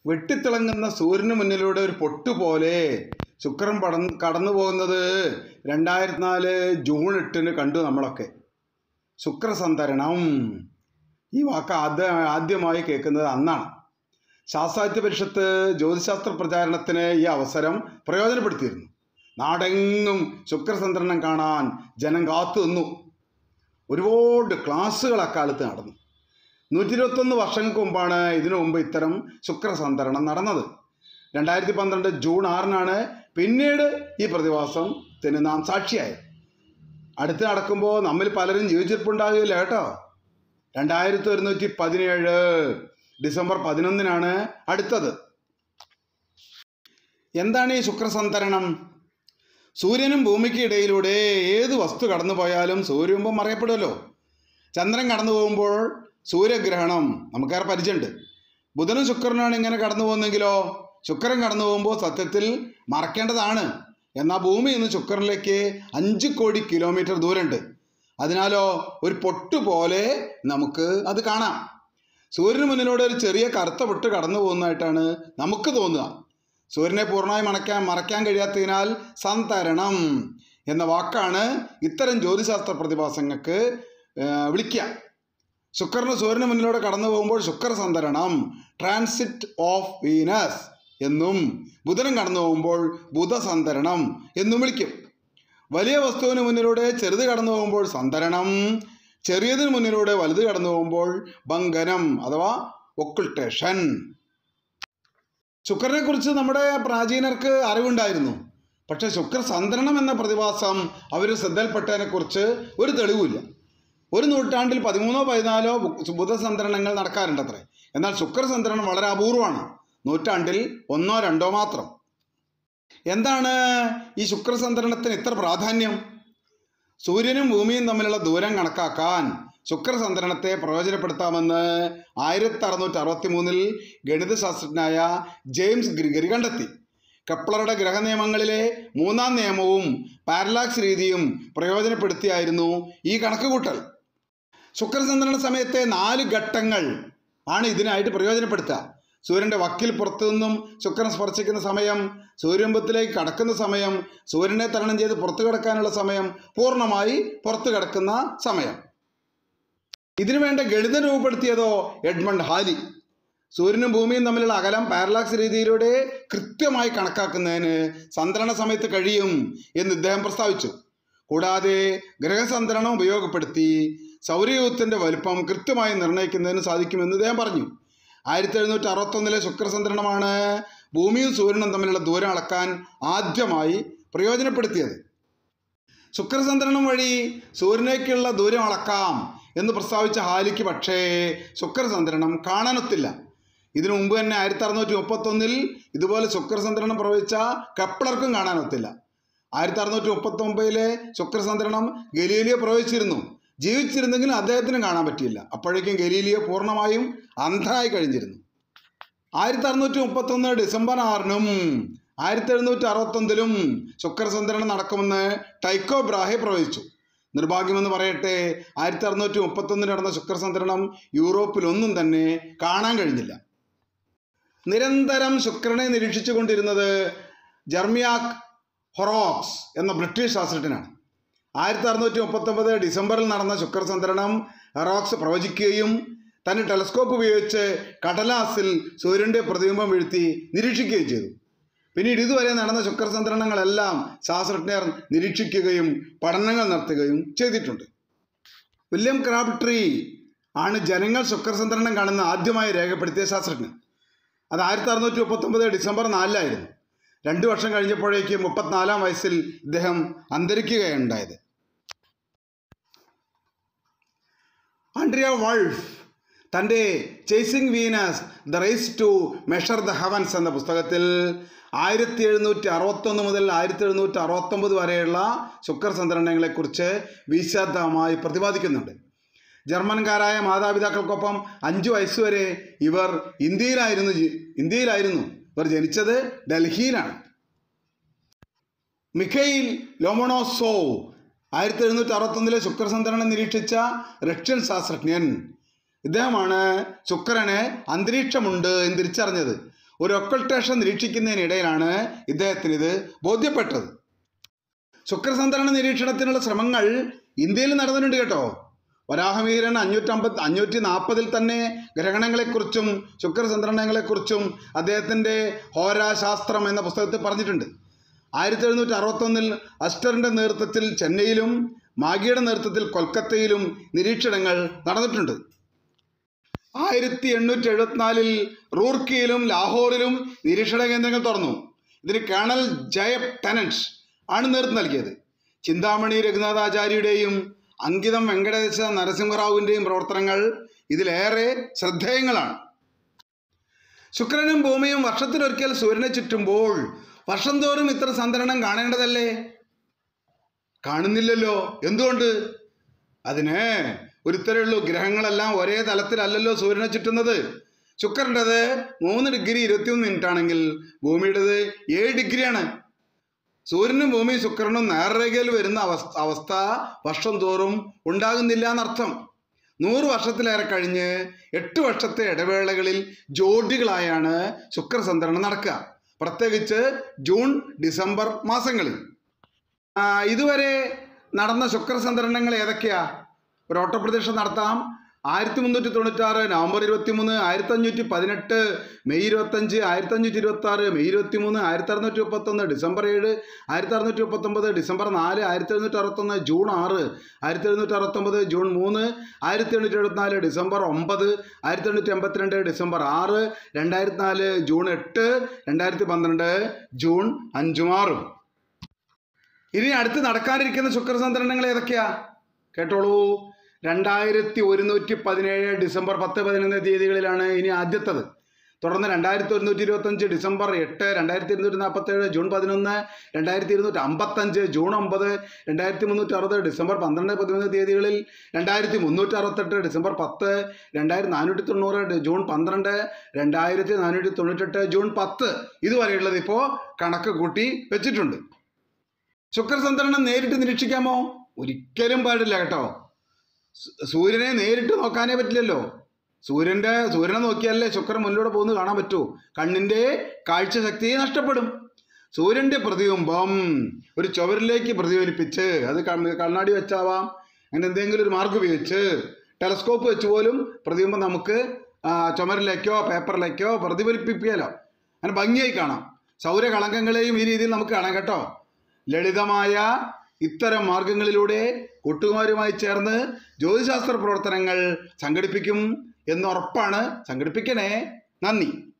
വെട്ടിത്തിളങ്ങുന്ന സൂര്യന് മുന്നിലൂടെ ഒരു പൊട്ടുപോലെ ശുക്രൻ പടന്ന് കടന്നു പോകുന്നത് രണ്ടായിരത്തി നാല് ജൂൺ എട്ടിന് കണ്ടു നമ്മളൊക്കെ ശുക്രസന്തരണം ഈ വാക്ക് ആദ്യ ആദ്യമായി കേൾക്കുന്നത് അന്നാണ് ശാസ്ത്രാത്യ പരിഷത്ത് ജ്യോതിശാസ്ത്ര പ്രചാരണത്തിന് ഈ അവസരം പ്രയോജനപ്പെടുത്തിയിരുന്നു നാടെങ്ങും ശുക്രസന്തരണം കാണാൻ ജനം കാത്തു നിന്നു ഒരുപാട് ക്ലാസ്സുകൾ അക്കാലത്ത് നടന്നു നൂറ്റി ഇരുപത്തൊന്ന് വർഷങ്ങൾക്ക് മുമ്പാണ് ഇതിനു മുമ്പ് ഇത്തരം ശുക്രസന്തരണം നടന്നത് രണ്ടായിരത്തി പന്ത്രണ്ട് ജൂൺ ആറിനാണ് പിന്നീട് ഈ പ്രതിഭാസത്തിന് നാം സാക്ഷിയായത് അടുത്ത് നടക്കുമ്പോൾ നമ്മിൽ പലരും ജീവിച്ചിരിപ്പുണ്ടാകില്ല കേട്ടോ രണ്ടായിരത്തി ഒരുന്നൂറ്റി പതിനേഴ് ഡിസംബർ പതിനൊന്നിനാണ് അടുത്തത് എന്താണ് ഈ ശുക്രസന്തരണം സൂര്യനും ഭൂമിക്ക് ഇടയിലൂടെ ഏത് വസ്തു കടന്നു പോയാലും സൂര്യബിംബം മറയപ്പെടുമല്ലോ ചന്ദ്രൻ കടന്നു പോകുമ്പോൾ സൂര്യഗ്രഹണം നമുക്കേറെ പരിചയമുണ്ട് ബുധനും ശുക്രനാണ് ഇങ്ങനെ കടന്നു പോകുന്നെങ്കിലോ ശുക്രൻ കടന്നു പോകുമ്പോൾ സത്യത്തിൽ മറക്കേണ്ടതാണ് എന്നാൽ ഭൂമി നിന്ന് ശുക്രനിലേക്ക് അഞ്ച് കോടി കിലോമീറ്റർ ദൂരമുണ്ട് അതിനാലോ ഒരു പൊട്ട് പോലെ നമുക്ക് അത് കാണാം സൂര്യന് മുന്നിലൂടെ ഒരു ചെറിയ കറുത്ത പൊട്ട് കടന്നു പോകുന്നതായിട്ടാണ് നമുക്ക് തോന്നുക സൂര്യനെ പൂർണ്ണമായി മണയ്ക്കാൻ മറയ്ക്കാൻ കഴിയാത്തതിനാൽ സന്തരണം എന്ന വാക്കാണ് ഇത്തരം ജ്യോതിശാസ്ത്ര പ്രതിഭാസങ്ങൾക്ക് ഏർ, വിളിക്കുക ശുക്രന് സൂര്യന് മുന്നിലൂടെ കടന്നു പോകുമ്പോൾ ശുക്ര സന്തരണം ട്രാൻസിറ്റ് ഓഫ് വീനസ് എന്നും ബുധനും കടന്നു പോകുമ്പോൾ ബുധസന്തരണം എന്നും വിളിക്കും വലിയ വസ്തുവിന് മുന്നിലൂടെ ചെറുത് കടന്നു പോകുമ്പോൾ സന്തരണം ചെറിയതിന് മുന്നിലൂടെ വലുത് കടന്നു പോകുമ്പോൾ ഭംഗനം അഥവാ ഒക്കുൾട്ടേഷൻ ശുക്രനെ കുറിച്ച് നമ്മുടെ പ്രാചീനർക്ക് അറിവുണ്ടായിരുന്നു പക്ഷെ ശുക്ര സന്തരണം എന്ന പ്രതിഭാസം അവർ ശ്രദ്ധയിൽപ്പെട്ടതിനെക്കുറിച്ച് ഒരു തെളിവുമില്ല ഒരു നൂറ്റാണ്ടിൽ പതിമൂന്നോ പതിനാലോ ബു- ബുധസന്തരണങ്ങൾ നടക്കാറുണ്ടത്രേ എന്നാൽ ശുക്രസന്തരണം വളരെ അപൂർവമാണ് നൂറ്റാണ്ടിൽ ഒന്നോ രണ്ടോ മാത്രം എന്താണ് ഈ ശുക്രസന്തരണത്തിന് ഇത്ര പ്രാധാന്യം സൂര്യനും ഭൂമിയും തമ്മിലുള്ള ദൂരം കണക്കാക്കാൻ ശുക്രസന്തരണത്തെ പ്രയോജനപ്പെടുത്താമെന്ന് ആയിരത്തി അറുന്നൂറ്റി അറുപത്തി മൂന്നിൽ ഗണിതശാസ്ത്രജ്ഞനായ ജെയിംസ് ഗ്രിഗറി കണ്ടെത്തി കപ്ലറുടെ ഗ്രഹനിയമങ്ങളിലെ മൂന്നാം നിയമവും പാരലാക്സ് രീതിയും പ്രയോജനപ്പെടുത്തിയായിരുന്നു ഈ കണക്കുകൂട്ടൽ ശുക്രചന്ദ്രന സമയത്തെ നാല് ഘട്ടങ്ങൾ ആണ് ഇതിനായിട്ട് പ്രയോജനപ്പെടുത്തുക സൂര്യൻ്റെ വക്കിൽ പുറത്തു നിന്നും ശുക്രൻ സ്പർശിക്കുന്ന സമയം സൂര്യബിംബത്തിലേക്ക് കടക്കുന്ന സമയം സൂര്യനെ തരണം ചെയ്ത് പുറത്തു കിടക്കാനുള്ള സമയം പൂർണ്ണമായി പുറത്തു കിടക്കുന്ന സമയം ഇതിനു വേണ്ട ഗണിതം രൂപപ്പെടുത്തിയതോ എഡ്മണ്ട് ഹാലി സൂര്യനും ഭൂമിയും തമ്മിലുള്ള അകലം പാരലാക്സ് രീതിയിലൂടെ കൃത്യമായി കണക്കാക്കുന്നതിന് സന്ത്രണ സമയത്ത് കഴിയും എന്ന് ഇദ്ദേഹം പ്രസ്താവിച്ചു കൂടാതെ ഗ്രഹസന്ത്രണം ഉപയോഗപ്പെടുത്തി സൗരയൂഥത്തിൻ്റെ വലുപ്പം കൃത്യമായി നിർണ്ണയിക്കുന്നതിന് സാധിക്കുമെന്ന് ഇദ്ദേഹം പറഞ്ഞു ആയിരത്തി എഴുന്നൂറ്റി അറുപത്തൊന്നിലെ ശുക്രസന്ത്രണമാണ് ഭൂമിയും സൂര്യനും തമ്മിലുള്ള ദൂരം അളക്കാൻ ആദ്യമായി പ്രയോജനപ്പെടുത്തിയത് ശുക്രസന്ത്രണം വഴി സൂര്യനേക്കുള്ള ദൂരം അളക്കാം എന്ന് പ്രസ്താവിച്ച ഹാലിക്ക് പക്ഷേ ശുക്രസന്ത്രണം കാണാനൊത്തില്ല ഇതിനു മുമ്പ് തന്നെ ആയിരത്തി അറുന്നൂറ്റി മുപ്പത്തൊന്നിൽ ഇതുപോലെ ശുക്രസന്ത്രണം പ്രവചിച്ച കപ്ലർക്കും കാണാനൊത്തില്ല ആയിരത്തി അറുന്നൂറ്റി മുപ്പത്തൊമ്പതിലെ ശുക്രസന്ത്രണം ഗലീലിയോ പ്രവചിച്ചിരുന്നു ജീവിച്ചിരുന്നെങ്കിൽ അദ്ദേഹത്തിന് കാണാൻ പറ്റിയില്ല അപ്പോഴേക്കും ഗലീലിയോ പൂർണ്ണമായും അന്ധനായി കഴിഞ്ഞിരുന്നു ആയിരത്തി അറുന്നൂറ്റി മുപ്പത്തൊന്ന് ഡിസംബർ ആറിനും ആയിരത്തി എഴുന്നൂറ്റി അറുപത്തൊന്നിലും ശുക്രസന്ത്രണം നടക്കുമെന്ന് ടൈക്കോ ബ്രാഹെ പ്രവചിച്ചു നിർഭാഗ്യമെന്ന് പറയട്ടെ ആയിരത്തി അറുന്നൂറ്റി മുപ്പത്തൊന്നിന് നടന്ന ശുക്രസന്ത്രണം യൂറോപ്പിലൊന്നും തന്നെ കാണാൻ കഴിഞ്ഞില്ല നിരന്തരം ശുക്രനെ നിരീക്ഷിച്ചു കൊണ്ടിരുന്നത് ജർമിയാക് ഹൊറോക്സ് എന്ന ബ്രിട്ടീഷ് ശാസ്ത്രജ്ഞനാണ് ആയിരത്തി അറുന്നൂറ്റി മുപ്പത്തൊമ്പത് ഡിസംബറിൽ നടന്ന ശുക്രസന്ത്രണം ഹെറോക്സ് പ്രവചിക്കുകയും തന്റെ ടെലസ്കോപ്പ് ഉപയോഗിച്ച് കടലാസിൽ സൂര്യന്റെ പ്രതിബിംബം വീഴ്ത്തി നിരീക്ഷിക്കുകയും ചെയ്തു പിന്നീട് ഇതുവരെ നടന്ന ശുക്രസന്ത്രണങ്ങളെല്ലാം ശാസ്ത്രജ്ഞർ നിരീക്ഷിക്കുകയും പഠനങ്ങൾ നടത്തുകയും ചെയ്തിട്ടുണ്ട് വില്യം ക്രാബ്ട്രീ ആണ് ജനങ്ങൾ ശുക്രസന്ത്രണം കാണുന്ന ആദ്യമായി രേഖപ്പെടുത്തിയ ശാസ്ത്രജ്ഞൻ അത് ആയിരത്തി അറുന്നൂറ്റി മുപ്പത്തൊമ്പത് ഡിസംബർ നാലിലായിരുന്നു രണ്ടു വർഷം കഴിഞ്ഞപ്പോഴേക്ക് മുപ്പത്തിനാലാം വയസ്സിൽ ഇദ്ദേഹം അന്തരിക്കുകയുണ്ടായത് ആൻഡ്രിയ വൾഫ് തൻ്റെ chasing Venus the race to measure the heavens എന്ന പുസ്തകത്തിൽ ആയിരത്തി എഴുന്നൂറ്റി അറുപത്തൊന്ന് മുതൽ ആയിരത്തി എഴുന്നൂറ്റി അറുപത്തൊമ്പത് വരെയുള്ള ശുക്രസന്ത്രണങ്ങളെക്കുറിച്ച് വിശദമായി പ്രതിപാദിക്കുന്നുണ്ട് ജർമ്മൻകാരായ മാതാപിതാക്കൾക്കൊപ്പം അഞ്ചു വയസ്സുവരെ ഇവർ ഇന്ത്യയിലായിരുന്നു ജി- ഇന്ത്യയിലായിരുന്നു ഇവർ ജനിച്ചത് ഡൽഹിയിലാണ് മിഖൈൽ ലോമണോസോവ് ആയിരത്തി എഴുന്നൂറ്റി അറുപത്തൊന്നിലെ ശുക്രസന്ത്രണം നിരീക്ഷിച്ച റഷ്യൻ ശാസ്ത്രജ്ഞൻ ഇദ്ദേഹമാണ് ശുക്രന് അന്തരീക്ഷമുണ്ട് എന്ന് തിരിച്ചറിഞ്ഞത് ഒരു ഒക്കൾട്ടേഷൻ നിരീക്ഷിക്കുന്നതിനിടയിലാണ് ഇദ്ദേഹത്തിന് ഇത് ബോധ്യപ്പെട്ടത് ശുക്രസന്തുലന നിരീക്ഷണത്തിനുള്ള ശ്രമങ്ങൾ ഇന്ത്യയിൽ നടന്നിട്ടുണ്ട് കേട്ടോ വരാഹമീരൻ അഞ്ഞൂറ്റമ്പത് അഞ്ഞൂറ്റി നാൽപ്പതിൽ തന്നെ ഗ്രഹണങ്ങളെക്കുറിച്ചും ശുക്രസന്തുലനങ്ങളെക്കുറിച്ചും അദ്ദേഹത്തിൻ്റെ ഹോരാശാസ്ത്രം എന്ന പുസ്തകത്തിൽ പറഞ്ഞിട്ടുണ്ട് ആയിരത്തി എഴുന്നൂറ്റി അറുപത്തൊന്നിൽ അസ്റ്ററിൻ്റെ നേതൃത്വത്തിൽ ചെന്നൈയിലും മാഗിയുടെ നേതൃത്വത്തിൽ കൊൽക്കത്തയിലും നിരീക്ഷണങ്ങൾ നടന്നിട്ടുണ്ട് ആയിരത്തി എണ്ണൂറ്റി എഴുപത്തിനാലിൽ റൂർക്കിയിലും ലാഹോറിലും നിരീക്ഷണ കേന്ദ്രങ്ങൾ തുറന്നു ഇതിന് കേണൽ ജയബ് ടെനൻസ് ആണ് നേതൃത്വം നൽകിയത് ചിന്താമണി രഘുനാഥാചാര്യയുടെയും അങ്കിതം വെങ്കടേശ നരസിംഹറാവുവിൻ്റെയും പ്രവർത്തനങ്ങൾ ഇതിലേറെ ശ്രദ്ധേയങ്ങളാണ് ശുക്രനും ഭൂമിയും വർഷത്തിലൊരിക്കൽ സൂര്യനെ ചുറ്റുമ്പോൾ വർഷം തോറും ഇത്ര സന്തരണം കാണേണ്ടതല്ലേ കാണുന്നില്ലല്ലോ എന്തുകൊണ്ട് അതിന് ഒരുത്തരേ ഉള്ളൂ ഗ്രഹങ്ങളെല്ലാം ഒരേ തലത്തിലല്ലല്ലോ സൂര്യനെ ചുറ്റുന്നത് ശുക്രൻ്റെത് മൂന്ന് ഡിഗ്രി ഇരുപത്തിയൊന്ന് മിനിറ്റ് ആണെങ്കിൽ ഭൂമിയുടേത് ഏഴ് ഡിഗ്രിയാണ് സൂര്യനും ഭൂമിയും ശുക്രനും നേർരേഖയിൽ വരുന്ന അവസ്ഥ അവസ്ഥ വർഷം തോറും ഉണ്ടാകുന്നില്ല എന്നർത്ഥം നൂറ് വർഷത്തിലേറെ കഴിഞ്ഞ് എട്ട് വർഷത്തെ ഇടവേളകളിൽ ജോഡികളായാണ് ശുക്രസന്തരണം നടക്കുക പ്രത്യേകിച്ച് ജൂൺ ഡിസംബർ മാസങ്ങളിൽ ആ, ഇതുവരെ നടന്ന ശുക്രസന്തരണങ്ങൾ ഏതൊക്കെയാ ഒരു ഓട്ടപ്രദക്ഷിണം നടത്താം ആയിരത്തി മുന്നൂറ്റി തൊണ്ണൂറ്റാറ് നവംബർ ഇരുപത്തി മൂന്ന് ആയിരത്തി അഞ്ഞൂറ്റി പതിനെട്ട് മെയ് ഇരുപത്തഞ്ച് ആയിരത്തി അഞ്ഞൂറ്റി ഇരുപത്തി ആറ് മെയ് ഇരുപത്തി മൂന്ന് ആയിരത്തി അറുന്നൂറ്റി മുപ്പത്തൊന്ന് ഡിസംബർ ഏഴ് ആയിരത്തി അറുന്നൂറ്റി മുപ്പത്തൊമ്പത് ഡിസംബർ നാല് ആയിരത്തി എഴുന്നൂറ്റി അറുപത്തൊന്ന് ജൂൺ ആറ് ആയിരത്തി എഴുന്നൂറ്റി അറുപത്തൊമ്പത് ജൂൺ മൂന്ന് ആയിരത്തി എണ്ണൂറ്റി എഴുപത്തിനാല് ഡിസംബർ ഒമ്പത് ആയിരത്തി എണ്ണൂറ്റി എൺപത്തിരണ്ട് ഡിസംബർ ആറ് രണ്ടായിരത്തി നാല് ജൂൺ എട്ട് രണ്ടായിരത്തി പന്ത്രണ്ട് ജൂൺ അഞ്ചും ആറും ഇനി അടുത്ത് നടക്കാനിരിക്കുന്ന ശുക്രസന്തരണങ്ങൾ ഏതൊക്കെയാ കേട്ടോളൂ രണ്ടായിരത്തി ഒരുന്നൂറ്റി പതിനേഴ് ഡിസംബർ പത്ത് പതിനൊന്ന് തീയതികളിലാണ് ഇനി ആദ്യത്തത് തുടർന്ന് രണ്ടായിരത്തി ഒരുന്നൂറ്റി ഇരുപത്തഞ്ച് ഡിസംബർ എട്ട് രണ്ടായിരത്തി ഇരുന്നൂറ്റി നാൽപ്പത്തേഴ് ജൂൺ പതിനൊന്ന് രണ്ടായിരത്തി ഇരുന്നൂറ്റി അമ്പത്തഞ്ച് ജൂൺ ഒമ്പത് രണ്ടായിരത്തി മുന്നൂറ്റി അറുപത് ഡിസംബർ പന്ത്രണ്ട് പതിമൂന്ന് തീയതികളിൽ രണ്ടായിരത്തി മുന്നൂറ്റി അറുപത്തെട്ട് ഡിസംബർ പത്ത് രണ്ടായിരത്തി നാനൂറ്റി തൊണ്ണൂറ് ഡി- ജൂൺ പന്ത്രണ്ട് രണ്ടായിരത്തി നാനൂറ്റി തൊണ്ണൂറ്റെട്ട് ജൂൺ പത്ത് ഇതുവരെയുള്ളത് ഇപ്പോൾ കണക്ക് കൂട്ടി വെച്ചിട്ടുണ്ട് ശുക്രസന്തരണം നേരിട്ട് നിരീക്ഷിക്കാമോ ഒരിക്കലും പാടില്ല കേട്ടോ സു- സൂര്യനെ നേരിട്ട് നോക്കാനേ പറ്റില്ലല്ലോ സൂര്യൻ്റെ സൂര്യനെ നോക്കിയാലേ ശുക്രൻ മുന്നിലൂടെ പോകുന്നത് കാണാൻ പറ്റൂ കണ്ണിൻ്റെ കാഴ്ചശക്തി നഷ്ടപ്പെടും സൂര്യൻ്റെ പ്രതിബിംബം ഒരു ചുവരിലേക്ക് പ്രതിഫലിപ്പിച്ച് അത് കണ്ണ്- കണ്ണാടി വെച്ചാവാം അങ്ങനെ എന്തെങ്കിലും ഒരു മാർഗ് ഉപയോഗിച്ച് ടെലസ്കോപ്പ് വെച്ച് പോലും പ്രതിബിംബം നമുക്ക് ആ, ചുമരിലേക്കോ പേപ്പറിലേക്കോ പ്രതിഫലിപ്പിക്കാലോ അങ്ങനെ ഭംഗിയായി കാണാം സൗരകളങ്കങ്ങളെയും ഈ രീതിയിൽ നമുക്ക് കാണാം കേട്ടോ ലളിതമായ ഇത്തരം മാർഗങ്ങളിലൂടെ കൂട്ടുകാരുമായി ചേർന്ന് ജ്യോതിശാസ്ത്ര പ്രവർത്തനങ്ങൾ സംഘടിപ്പിക്കും എന്നുറപ്പാണ് സംഘടിപ്പിക്കണേ നന്ദി